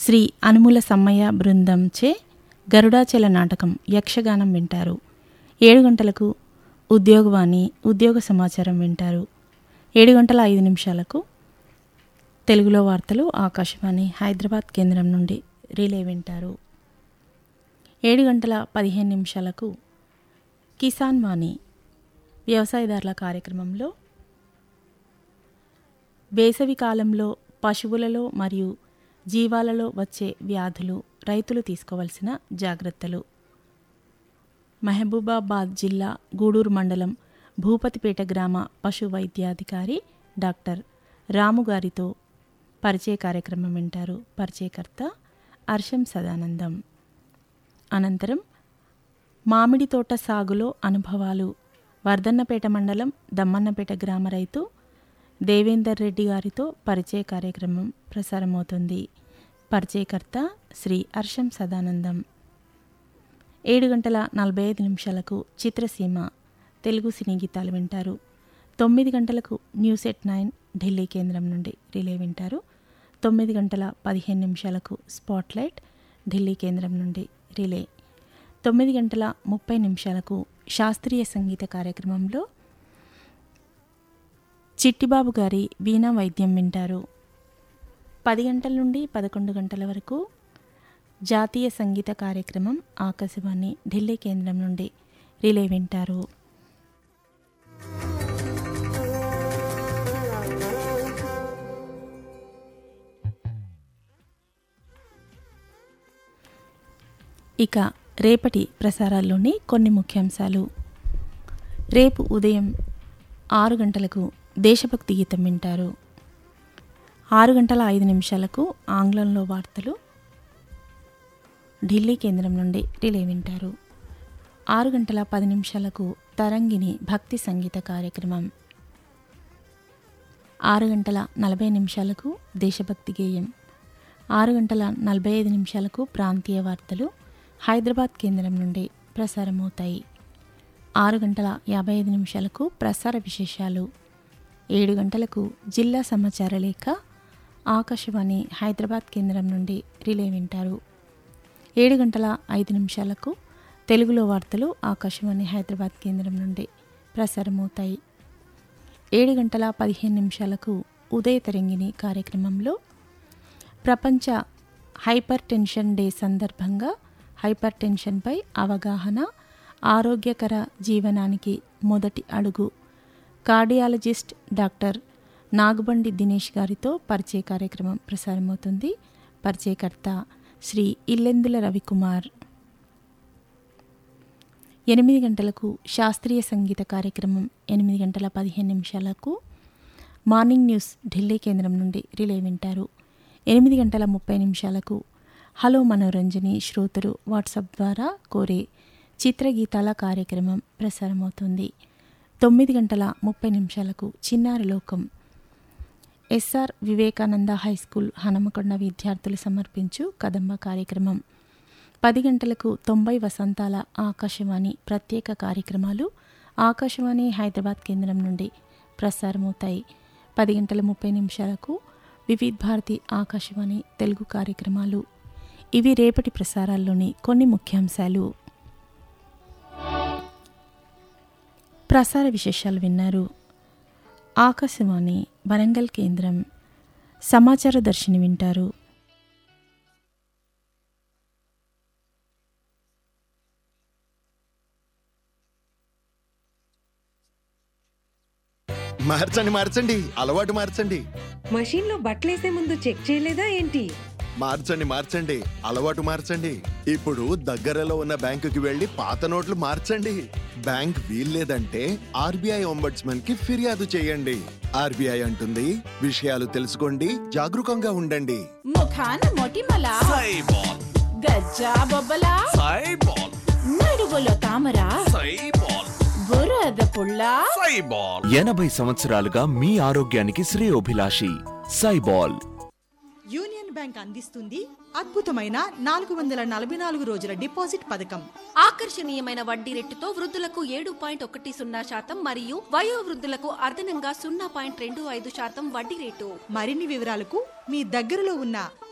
శ్రీ అనుముల సమ్మయ్య బృందంచే గరుడాచల నాటకం యక్షగానం వింటారు ఏడు గంటలకు ఉద్యోగవాణి ఉద్యోగ సమాచారం వింటారు ఏడు గంటల ఐదు నిమిషాలకు తెలుగులో వార్తలు ఆకాశవాణి హైదరాబాద్ కేంద్రం నుండి రిలే వింటారు ఏడు గంటల పదిహేను నిమిషాలకు కిసాన్ వాణి వ్యవసాయదారుల కార్యక్రమంలో వేసవి కాలంలో పశువులలో మరియు జీవాలలో వచ్చే వ్యాధులు రైతులు తీసుకోవలసిన జాగ్రత్తలు మహబూబాబాద్ జిల్లా గూడూరు మండలం భూపతిపేట గ్రామ పశు వైద్యాధికారి డాక్టర్ రాము గారితో పరిచయ కార్యక్రమం వింటారు పరిచయకర్త హర్షం సదానందం అనంతరం మామిడి తోట సాగులో అనుభవాలు వర్ధన్నపేట మండలం దమ్మన్నపేట గ్రామ రైతు దేవేందర్ రెడ్డి గారితో పరిచయ కార్యక్రమం ప్రసారమవుతుంది పరిచయకర్త శ్రీ హర్షం సదానందం ఏడు గంటల నలభై ఐదు నిమిషాలకు చిత్రసీమ తెలుగు సినీ గీతాలు వింటారు తొమ్మిది గంటలకు న్యూస్ ఎట్ నైన్ ఢిల్లీ కేంద్రం నుండి రిలే వింటారు తొమ్మిది గంటల పదిహేను నిమిషాలకు స్పాట్లైట్ ఢిల్లీ కేంద్రం నుండి రిలే తొమ్మిది గంటల ముప్పై నిమిషాలకు శాస్త్రీయ సంగీత కార్యక్రమంలో చిట్టిబాబు గారి వీణా వైద్యం వింటారు పది గంటల నుండి పదకొండు గంటల వరకు జాతీయ సంగీత కార్యక్రమం ఆకాశవాణి ఢిల్లీ కేంద్రం నుండి రిలే వింటారు ఇక రేపటి ప్రసారాల్లోని కొన్ని ముఖ్యాంశాలు రేపు ఉదయం ఆరు గంటలకు దేశభక్తి గీతం వింటారు ఆరు గంటల ఐదు నిమిషాలకు ఆంగ్లంలో వార్తలు ఢిల్లీ కేంద్రం నుండి రిలే వింటారు ఆరు గంటల పది నిమిషాలకు తరంగిణి భక్తి సంగీత కార్యక్రమం ఆరు గంటల నలభై నిమిషాలకు దేశభక్తి గేయం ఆరు గంటల నలభై ఐదు నిమిషాలకు ప్రాంతీయ వార్తలు హైదరాబాద్ కేంద్రం నుండి ప్రసారమవుతాయి ఆరు గంటల యాభై ఐదు నిమిషాలకు ప్రసార విశేషాలు ఏడు గంటలకు జిల్లా సమాచార లేఖ ఆకాశవాణి హైదరాబాద్ కేంద్రం నుండి రిలే వింటారు ఏడు గంటల ఐదు నిమిషాలకు తెలుగులో వార్తలు ఆకాశవాణి హైదరాబాద్ కేంద్రం నుండి ప్రసారమవుతాయి ఏడు గంటల పదిహేను నిమిషాలకు ఉదయ తరంగిణి కార్యక్రమంలో ప్రపంచ హైపర్ టెన్షన్ డే సందర్భంగా హైపర్ టెన్షన్పై అవగాహన ఆరోగ్యకర జీవనానికి మొదటి అడుగు కార్డియాలజిస్ట్ డాక్టర్ నాగబండి దినేష్ గారితో పరిచయ కార్యక్రమం ప్రసారమవుతుంది పరిచయకర్త శ్రీ ఇల్లెందుల రవికుమార్ ఎనిమిది గంటలకు శాస్త్రీయ సంగీత కార్యక్రమం ఎనిమిది గంటల పదిహేను నిమిషాలకు మార్నింగ్ న్యూస్ ఢిల్లీ కేంద్రం నుండి రిలే వింటారు ఎనిమిది గంటల ముప్పై నిమిషాలకు హలో మనోరంజని శ్రోతలు వాట్సాప్ ద్వారా కోరే చిత్రగీతాల కార్యక్రమం ప్రసారమవుతుంది తొమ్మిది గంటల ముప్పై నిమిషాలకు చిన్నారి లోకం SR Vivekananda high school Hanumakonda విద్యార్థులు సమర్పించు కదంబ కార్యక్రమం పది గంటలకు తొంభై వసంతాల ఆకాశవాణి ప్రత్యేక కార్యక్రమాలు ఆకాశవాణి హైదరాబాద్ కేంద్రం నుండి ప్రసారమవుతాయి పది గంటల ముప్పై నిమిషాలకు వివిధ్ భారతి ఆకాశవాణి తెలుగు కార్యక్రమాలు ఇవి రేపటి ప్రసారాల్లోని కొన్ని ముఖ్యాంశాలు ప్రసార విశేషాలు విన్నారు ఆకాశవాణి వరంగల్ కేంద్రం సమాచార దర్శిని వింటారు మార్చండి మార్చండి అలవాటు మార్చండి మషీన్ లో బట్టలేసే ముందు చెక్ చేయలేదా ఏంటి మార్చండి మార్చండి అలవాటు మార్చండి ఇప్పుడు దగ్గరలో ఉన్న బ్యాంకుకి వెళ్లి పాత నోట్లు మార్చండి బ్యాంక్ వీల్లేదంటే ఆర్బీఐ ఒంబడ్స్మన్ కి ఫిర్యాదు చేయండి ఆర్బీఐ అంటుంది విషయాలు తెలుసుకోండి జాగరూకంగా ఉండండి ముఖాన మొటిమల సైబాల్ గజ్జా బొబ్బల సైబాల్ నడువులో తామర సైబాల్ బురద పుల్ల సైబాల్ ఎనభై సంవత్సరాలుగా మీ ఆరోగ్యానికి శ్రేయోభిలాషి సైబాల్ యూనియన్ బ్యాంక్ అందిస్తుంది అద్భుతమైన నాలుగు వందల నలభై నాలుగు రోజుల డిపాజిట్ పథకం ఆకర్షణీయమైన వడ్డీ రేటుతో వృద్ధులకు ఏడు పాయింట్ ఒకటి సున్నా శాతం మరియు వయో వృద్ధులకు అదనంగా సున్నా పాయింట్ రెండు ఐదు శాతం వడ్డీ రేటు మరిన్ని వివరాలకు మీ దగ్గరలో ఉన్న